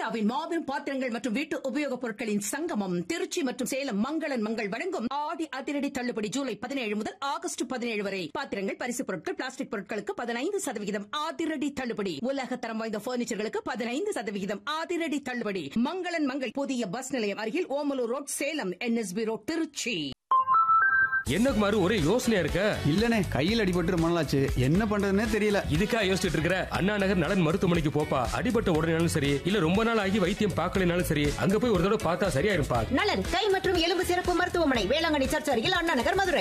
இந்தியாவின் மாபெரும் பாத்திரங்கள் மற்றும் வீட்டு உபயோகப் பொருட்களின் சங்கமம் திருச்சி மற்றும் சேலம் மங்களன் மங்கள் வழங்கும் ஆடி அதிரடி தள்ளுபடி ஜூலை பதினேழு முதல் ஆகஸ்ட் பதினேழு வரை பாத்திரங்கள் பரிசுப் பொருட்கள் பிளாஸ்டிக் பொருட்களுக்கு பதினைந்து சதவிகிதம் அதிரடி தள்ளுபடி உலக தரம் வாய்ந்த பர்னிச்சர்களுக்கு பதினைந்து சதவிகிதம் அதிரடி தள்ளுபடி மங்களன் மங்கள் புதிய பஸ் நிலையம் அருகில் Omalur road Salem NSB road Trichy என்ன குமார் ஒரே யோசனையா இருக்க இல்லனே கையில் அடிபட்டு ரொம்ப நாளாச்சு என்ன பண்றதுன்னே தெரியல இதுக்கா யோசிச்சுட்டு இருக்கிற அண்ணா நகர் நலன் மருத்துவமனைக்கு போப்பா அடிபட்ட உடனேனாலும் சரி இல்ல ரொம்ப நாள் ஆகி வைத்தியம் பார்க்கலனாலும் சரி அங்க போய் ஒரு தடவை பார்த்தா சரியா இருப்பா நலன் கை மற்றும் எலும்பு சிறப்பு மருத்துவமனை வேளாங்கண்ணி சர்ச் அருகில் அண்ணா நகர் மதுரை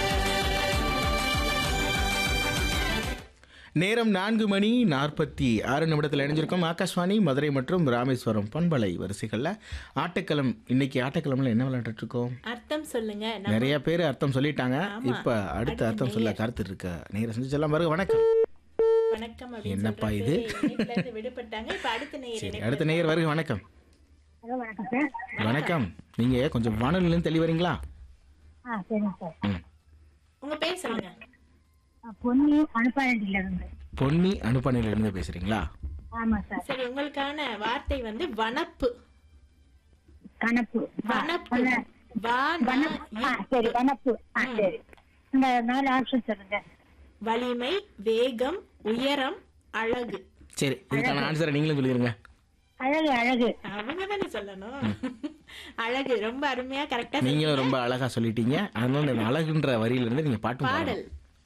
நேரம் நான்கு மணி நாற்பத்தி ஆறு நிமிடத்தில் இணைஞ்சிருக்கோம் ஆகாஷ்வாணி மதுரை மற்றும் ராமேஸ்வரம் பண்பலை வரிசைகளில் ஆட்டக்களம் இன்னைக்கு ஆட்டக்களம்ல என்ன விளையாண்டுட்டு இருக்கோம் அர்த்தம் சொல்லுங்க நம்ம நிறைய பேர் அர்த்தம் சொல்லிட்டாங்க ஆமா. இப்போ அடுத்த அடுத்த அர்த்தம் சொல்ல நேயர். கருத்து இருக்க நேரம் செஞ்செல்லாம் பாருங்க வணக்கம் வணக்கம் அப்படின்னு என்னப்பா சொல்ற இது? பேரு இணைப்புல இருந்து விடுபட்டாங்க இப்ப அடுத்த நேயர் சரி இணைப்புல அடுத்த நேயர் வருக வணக்கம் ஹலோ வணக்கம் சார் வணக்கம் நீங்க கொஞ்சம் வானொலியிலும் தெளி வரீங்களா ஆ சரிங்க சார் ம் உங்க பேர் சொல்லுங்க ஆ, பொன்னி அனுப்பாண்டில இருந்து பொன்னி அனுப்பணையில இருந்து பேசுறீங்களா ஆமா சார் சரி உங்களுக்கான வார்த்தை வந்து வனப்பு கணப்பு ஆ, வனப்பு சொன்ன- வான வனப்பு ஆ சரி வனப்பு ஆ சரி இந்த நாலு ஆப்ஷன் சொல்லுங்க வலிமை வேகம் உயரம் அழகு சரி இதுக்கான ஆன்சரை நீங்களும் சொல்லிடுங்க அழகு அழகு அவங்க தானே சொல்லணும் அழகு ரொம்ப அருமையா கரெக்டா நீங்களும் ரொம்ப அழகா சொல்லிட்டீங்க அதனால இந்த அழகுன்ற வரியில இருந்து நீங்க பாட்டு பாடணும் பாடல்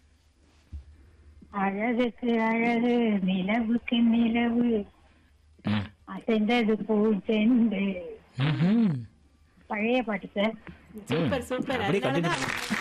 அழகுக்கு அழகு நிலவுக்கு நிலவு ம். அசைந்தது பூச்செண்டு ம்ஹும். பழைய பாட்டு சார் சூப்பர் சூப்பர் அப்படியே அதனாலதான்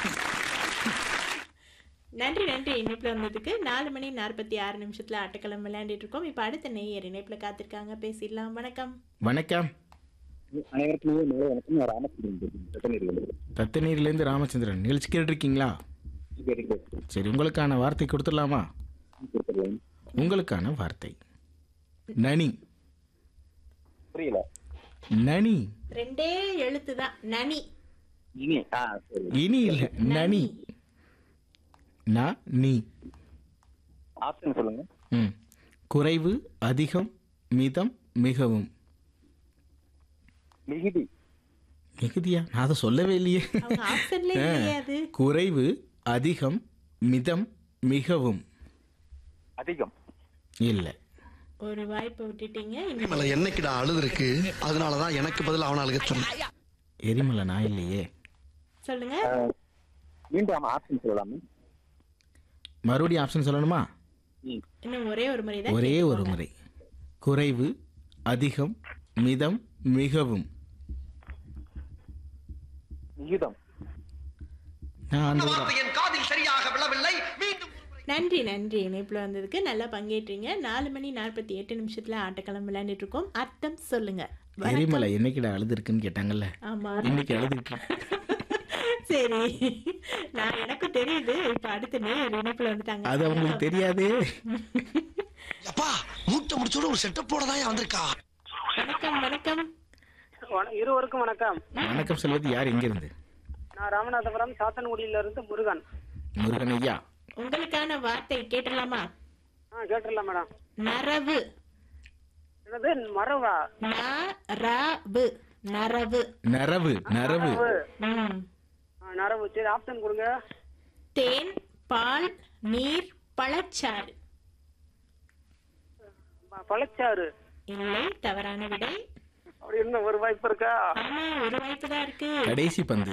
நன்றி நன்றி இணைப்புல வந்ததுக்கு நாலு மணி நாற்பத்தி ஆறு நிமிஷத்துல ஆட்டக்களம் விளையாண்டுட்டு இருக்கோம் இப்ப அடுத்த நேயர் இணைப்புல காத்திருக்காங்க பேசிடலாம் வணக்கம் வணக்கம் அனைவருக்கும் மேலே வணக்கம் நான் ராமச்சந்திரன் பேசுறேன் செட்டநேரியிலிருந்து. தத்தநீர்ல இருந்து ராமச்சந்திரன் நிகழ்ச்சி கேட்டிருக்கீங்களா கேட்டுக்கிட்டே சரி உங்களுக்கான வார்த்தை கொடுத்துடலாமா கொடுத்துடலாம். உங்களுக்கான வார்த்தை நனி புரியல நனி ரெண்டே எழுத்து தான் நனி இனி ஆ சரி இனி இல்ல நனி ந நீ ஆப்ஷன் சொல்லுங்க ம் குறைவு அதிகம் மிதம் மிகவும் மிகுதி மிகுதியா நான் அதை சொல்லவே இல்லையே அவங்க ஆப்ஷன்ல இல்லையே அது குறைவு அதிகம் மிதம் மிகவும் அதிகம் இல்லை ஒரு வாய்ப்பை விட்டுட்டீங்க இன்னும் மேல என்னைக்குடா அழுது இருக்கு அதனாலதான் எனக்கு பதில் அவன அழுக சொன்னேன் எரிமலை நான் இல்லையே சொல்லுங்க மீண்டும் ஆப்ஷன் சொல்லலாமா மறுபடியும் ஆப்ஷன் சொல்லணுமா ம் இன்னும் ஒரே ஒரு முறை தான் ஒரே ஒரு முறை குறைவு அதிகம் மிதம் மிகவும் விகிதம் நான் அந்த ஒரு என் காதில் சரியாக விழவில்லை மீண்டும் நன்றி நன்றி இணைப்புல வந்ததுக்கு நல்லா பங்கேற்றீங்க நாலு மணி நாற்பத்தி எட்டு நிமிஷத்துல ஆட்டக்களம் விளையாண்டுட்டு இருக்கோம் அர்த்தம் சொல்லுங்க வணக்கம். எரிமலை என்னைக்குடா அழுது இருக்குன்னு கேட்டாங்கல்ல ஆமா இன்னைக்கு அழுதுட்டு இருக்கு. சரி நான் எனக்கும் தெரியுது இப்ப அடுத்த நேர் இணைப்புல வந்துட்டாங்க அது அவங்களுக்கு தெரியாதே அப்பா மூட்டை முடிச்சோட ஒரு செட்டப்போட தான் வந்திருக்கா வணக்கம் வணக்கம் இருவருக்கும் வணக்கம் வணக்கம் சொல்வது யார் எங்க இருந்து நான் ராமநாதபுரம் சாத்தன்குடியில இருந்து முருகன் முருகன் ஐயா உங்களுக்கான வார்த்தை கேட்டலாமா ஆ கேட்டுடலாம் மேடம் நரவு என்னது மரவா நரவு நரவு நரவு நரவு ம். ஆ, நரவு சரி ஆப்ஷன் கொடுங்க தேன் பால் நீர் பழச்சாறு ப- பழச்சாறு இல்லை தவறான விடை அப்படி இன்னும் ஒரு வாய்ப்பு இருக்கா ஆமா ஒரு வாய்ப்பு தான் இருக்கு கடைசி பந்து